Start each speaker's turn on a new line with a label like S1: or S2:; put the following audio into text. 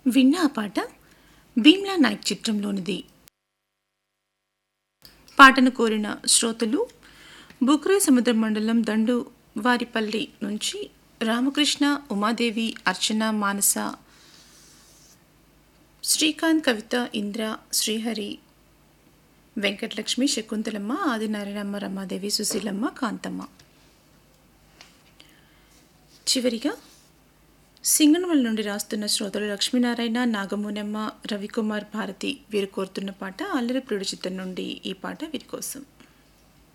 S1: విన్న ఆ పాట భీమ్లా నాయక్ చిత్రంలోనిది పాటను కోరిన శ్రోతలు బుక్రే సముద్ర మండలం దండు వారిపల్లి నుంచి రామకృష్ణ ఉమాదేవి అర్చన మానస శ్రీకాంత్ కవిత ఇంద్ర శ్రీహరి వెంకటలక్ష్మి శకుంతలమ్మ ఆదినారాయణమ్మ రమాదేవి సుశీలమ్మ కాంతమ్మ చివరిగా సింగనవల్ నుండి రాస్తున్న శ్రోతలు లక్ష్మీనారాయణ నాగమునమ్మ రవికుమార్ భారతి వీరు కోరుతున్న పాట అల్లరి ప్రియుడి చిత్రం నుండి ఈ పాట వీరి కోసం